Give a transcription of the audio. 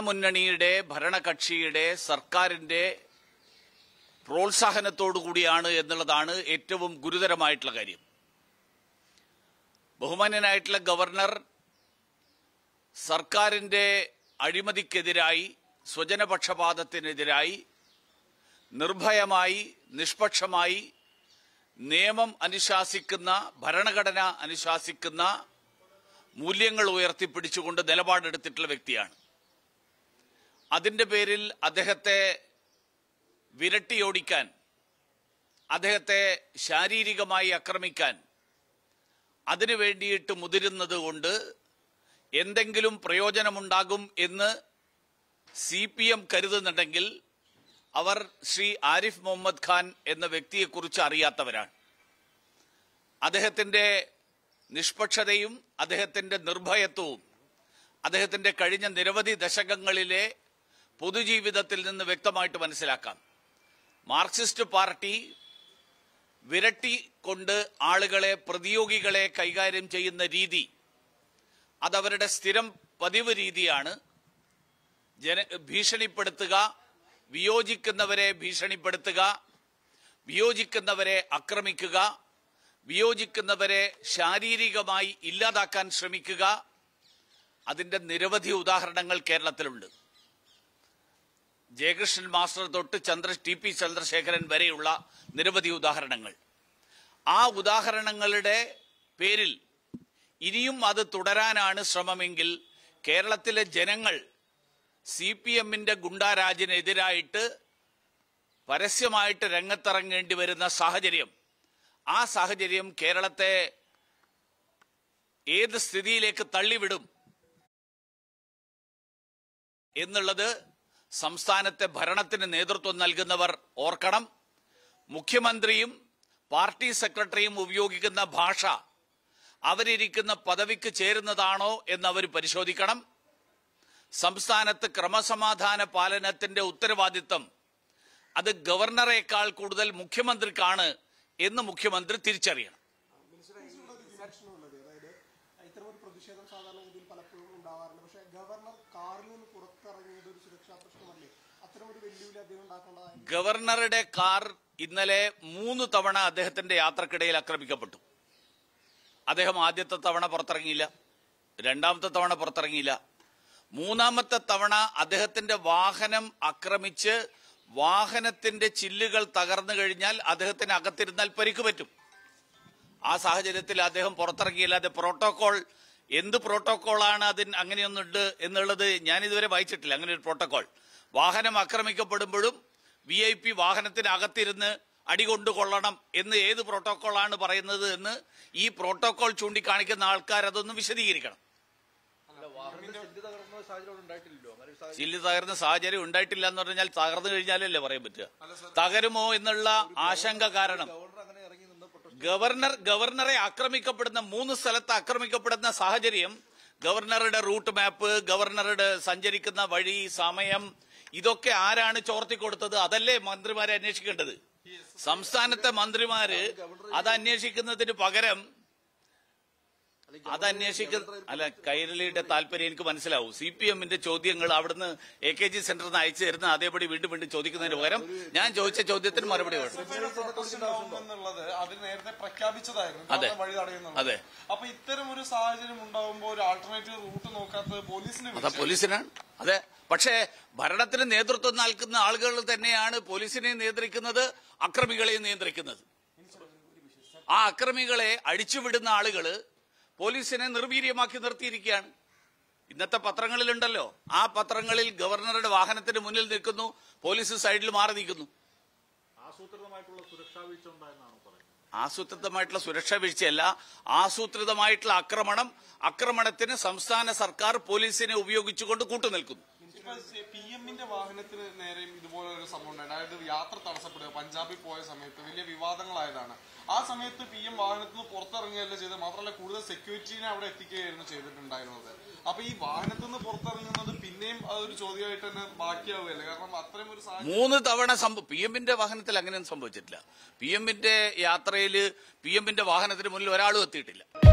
ഭരണമുന്നണിയുടെ ഭരണകക്ഷിയുടെ സർക്കാരിന്റെ പ്രോത്സാഹനത്തോടു കൂടിയാണ് എന്നുള്ളതാണ് ഏറ്റവും ഗുരുതരമായിട്ടുള്ള കാര്യം ബഹുമാന്യനായിട്ടുള്ള ഗവർണർ സർക്കാരിന്റെ അഴിമതിക്കെതിരായി സ്വജനപക്ഷപാതത്തിനെതിരായി നിർഭയമായി നിഷ്പക്ഷമായി നിയമം അനുശാസിക്കുന്ന ഭരണഘടന അനുശാസിക്കുന്ന മൂല്യങ്ങൾ ഉയർത്തിപ്പിടിച്ചുകൊണ്ട് നിലപാടെടുത്തിട്ടുള്ള വ്യക്തിയാണ് അതിന്റെ പേരിൽ അദ്ദേഹത്തെ വിരട്ടിയോടിക്കാൻ അദ്ദേഹത്തെ ശാരീരികമായി ആക്രമിക്കാൻ അതിനു വേണ്ടിയിട്ട് മുതിരുന്നത് കൊണ്ട് എന്തെങ്കിലും പ്രയോജനമുണ്ടാകും എന്ന് സി പി എം കരുതുന്നുണ്ടെങ്കിൽ അവർ ശ്രീ ആരിഫ് മുഹമ്മദ് ഖാൻ എന്ന വ്യക്തിയെക്കുറിച്ച് അറിയാത്തവരാണ് അദ്ദേഹത്തിന്റെ നിഷ്പക്ഷതയും അദ്ദേഹത്തിന്റെ നിർഭയത്വവും അദ്ദേഹത്തിന്റെ കഴിഞ്ഞ നിരവധി ദശകങ്ങളിലെ പൊതുജീവിതത്തിൽ നിന്ന് വ്യക്തമായിട്ട് മനസ്സിലാക്കാം മാർക്സിസ്റ്റ് പാർട്ടി വിരട്ടിക്കൊണ്ട് ആളുകളെ പ്രതിയോഗികളെ കൈകാര്യം ചെയ്യുന്ന രീതി അതവരുടെ സ്ഥിരം പതിവ് രീതിയാണ് ജന ഭീഷണിപ്പെടുത്തുക വിയോജിക്കുന്നവരെ ഭീഷണിപ്പെടുത്തുക വിയോജിക്കുന്നവരെ ആക്രമിക്കുക വിയോജിക്കുന്നവരെ ശാരീരികമായി ഇല്ലാതാക്കാൻ ശ്രമിക്കുക അതിന്റെ നിരവധി ഉദാഹരണങ്ങൾ കേരളത്തിലുണ്ട് ജയകൃഷ്ണൻ മാസ്റ്റർ തൊട്ട് ചന്ദ്ര ടി പി ചന്ദ്രശേഖരൻ വരെയുള്ള നിരവധി ഉദാഹരണങ്ങൾ ആ ഉദാഹരണങ്ങളുടെ പേരിൽ ഇനിയും അത് തുടരാനാണ് ശ്രമമെങ്കിൽ കേരളത്തിലെ ജനങ്ങൾ സി പി എമ്മിന്റെ ഗുണ്ടാരാജിനെതിരായിട്ട് പരസ്യമായിട്ട് രംഗത്തിറങ്ങേണ്ടി വരുന്ന സാഹചര്യം ആ സാഹചര്യം കേരളത്തെ ഏത് സ്ഥിതിയിലേക്ക് തള്ളിവിടും എന്നുള്ളത് സംസ്ഥാനത്തെ ഭരണത്തിന് നേതൃത്വം നൽകുന്നവർ ഓർക്കണം മുഖ്യമന്ത്രിയും പാർട്ടി സെക്രട്ടറിയും ഉപയോഗിക്കുന്ന ഭാഷ അവരിയ്ക്കുന്ന പദവിക്ക് ചേരുന്നതാണോ എന്ന് അവർ പരിശോധിക്കണം സംസ്ഥാനത്ത് ക്രമസമാധാന പാലനത്തിന്റെ ഉത്തരവാദിത്തം അത് ഗവർണറേക്കാൾ കൂടുതൽ മുഖ്യമന്ത്രിക്കാണ് എന്ന് മുഖ്യമന്ത്രി തിരിച്ചറിയണം ഉള്ളത് അതായത് ഇത്തരം ഒരു പ്രതിഷേധം സാധാരണഗതിയിൽ പലപ്പോഴും ഉണ്ടാവാറുണ്ട് പക്ഷേ ഗവർണർ കാറിൽ നിന്ന് പുറത്തിറങ്ങിയത് ഒരു സുരക്ഷാ പ്രശ്നമല്ലേ അത്തരം ഒരു വെല്ലുവിളി അദ്ദേഹം ഉണ്ടാക്കേണ്ടതായി ഗവർണറുടെ കാർ ഇന്നലെ മൂന്ന് തവണ അദ്ദേഹത്തിന്റെ യാത്രക്കിടയിൽ ആക്രമിക്കപ്പെട്ടു അദ്ദേഹം ആദ്യത്തെ തവണ പുറത്തിറങ്ങിയില്ല രണ്ടാമത്തെ തവണ പുറത്തിറങ്ങിയില്ല മൂന്നാമത്തെ തവണ അദ്ദേഹത്തിന്റെ വാഹനം ആക്രമിച്ച് വാഹനത്തിന്റെ ചില്ലുകൾ തകർന്നു കഴിഞ്ഞാൽ അദ്ദേഹത്തിന് അകത്തിരുന്നാൽ പരിക്ക് പറ്റും ആ സാഹചര്യത്തിൽ അദ്ദേഹം പുറത്തിറങ്ങിയില്ലാതെ പ്രോട്ടോകോൾ എന്ത് പ്രോട്ടോകോളാണ് അതിന് അങ്ങനെയൊന്നുണ്ട് എന്നുള്ളത് ഞാൻ ഇതുവരെ വായിച്ചിട്ടില്ല അങ്ങനെ ഒരു പ്രോട്ടോകോൾ വാഹനം ആക്രമിക്കപ്പെടുമ്പോഴും വി ഐ പി വാഹനത്തിനകത്തിരുന്ന് അടികൊണ്ടു കൊള്ളണം എന്ന് ഏത് പ്രോട്ടോകോളാണ് പറയുന്നത് എന്ന് ഈ പ്രോട്ടോകോൾ ചൂണ്ടിക്കാണിക്കുന്ന ആൾക്കാർ അതൊന്ന് വിശദീകരിക്കണം ചില്ല് തകർന്ന സാഹചര്യം ഉണ്ടായിട്ടില്ല എന്ന് പറഞ്ഞാൽ തകർന്നു കഴിഞ്ഞാലല്ലേ പറയാൻ പറ്റുക തകരുമോ എന്നുള്ള ആശങ്ക കാരണം ഗവർണർ ഗവർണറെ ആക്രമിക്കപ്പെടുന്ന മൂന്ന് സ്ഥലത്ത് ആക്രമിക്കപ്പെടുന്ന സാഹചര്യം ഗവർണറുടെ റൂട്ട് മാപ്പ് ഗവർണറുടെ സഞ്ചരിക്കുന്ന വഴി സമയം ഇതൊക്കെ ആരാണ് ചോർത്തി കൊടുത്തത് അതല്ലേ മന്ത്രിമാരെ അന്വേഷിക്കേണ്ടത് സംസ്ഥാനത്തെ മന്ത്രിമാര് അത് അന്വേഷിക്കുന്നതിന് പകരം അത് അന്വേഷിക്കുന്ന അല്ല കൈരളിയുടെ താല്പര്യം എനിക്ക് മനസ്സിലാവും സി പി എമ്മിന്റെ ചോദ്യങ്ങൾ അവിടുന്ന് എ കെ ജി സെന്ററിൽ നിന്ന് അയച്ചു തരുന്ന അതേപടി വീണ്ടും വീണ്ടും ചോദിക്കുന്നതിന് പകരം ഞാൻ ചോദിച്ച ചോദ്യത്തിന് മറുപടി വേണം എന്നുള്ളത് അത് നേരത്തെ പ്രഖ്യാപിച്ചതായിരുന്നു അതെ. ഗവർണർ വഴി തടയുന്നുള്ളത് അതെ. അപ്പൊ ഇത്തരം ഒരു സാഹചര്യം ഉണ്ടാകുമ്പോൾ ഒരു ആൾട്ടർനേറ്റീവ് റൂട്ട് നോക്കാത്തത് പോലീസിന് അതാ പോലീസിനാണ് അതെ പക്ഷേ ഭരണത്തിന് നേതൃത്വം നൽകുന്ന ആളുകൾ തന്നെയാണ് പോലീസിനെ നിയന്ത്രിക്കുന്നത് അക്രമികളെയും നിയന്ത്രിക്കുന്നത് ആ അക്രമികളെ അഴിച്ചുവിടുന്ന ആളുകള് പോലീസിനെ നിർവീര്യമാക്കി നിർത്തിയിരിക്കുകയാണ് ഇന്നത്തെ പത്രങ്ങളിലുണ്ടല്ലോ ആ പത്രങ്ങളിൽ ഗവർണറുടെ വാഹനത്തിന് മുന്നിൽ നിൽക്കുന്നു പോലീസ് സൈഡിൽ മാറി നിൽക്കുന്നു ആസൂത്രിതമായിട്ടുള്ള സുരക്ഷാ വീഴ്ചയല്ല ആസൂത്രിതമായിട്ടുള്ള ആക്രമണം ആക്രമണത്തിന് സംസ്ഥാന സർക്കാർ പോലീസിനെ ഉപയോഗിച്ചുകൊണ്ട് കൂട്ടുനിൽക്കുന്നു ഇപ്പൊ പി എമ്മിന്റെ വാഹനത്തിന് നേരെയും ഇതുപോലെ ഒരു സംഭവം ഉണ്ടായി അതായത് യാത്ര തടസ്സപ്പെടുക പഞ്ചാബിൽ പോയ സമയത്ത് വലിയ വിവാദങ്ങളായതാണ് ആ സമയത്ത് പി എം വാഹനത്തിൽ നിന്ന് പുറത്തിറങ്ങുകയല്ല ചെയ്തത് മാത്രമല്ല കൂടുതൽ സെക്യൂരിറ്റീനെ അവിടെ എത്തിക്കുകയായിരുന്നു ചെയ്തിട്ടുണ്ടായിരുന്നത് അപ്പൊ ഈ വാഹനത്തിൽ നിന്ന് പുറത്തിറങ്ങുന്നത് പിന്നെയും അതൊരു ചോദ്യമായിട്ട് തന്നെ ബാക്കിയാവുകയല്ലേ കാരണം അത്രയും ഒരു സാഹചര്യം മൂന്ന് തവണ സംഭവം പി എമ്മിന്റെ വാഹനത്തിൽ അങ്ങനെയൊന്നും സംഭവിച്ചിട്ടില്ല പി എമ്മിന്റെ യാത്രയിൽ പി എമ്മിന്റെ വാഹനത്തിന് മുന്നിൽ ഒരാളും എത്തിയിട്ടില്ല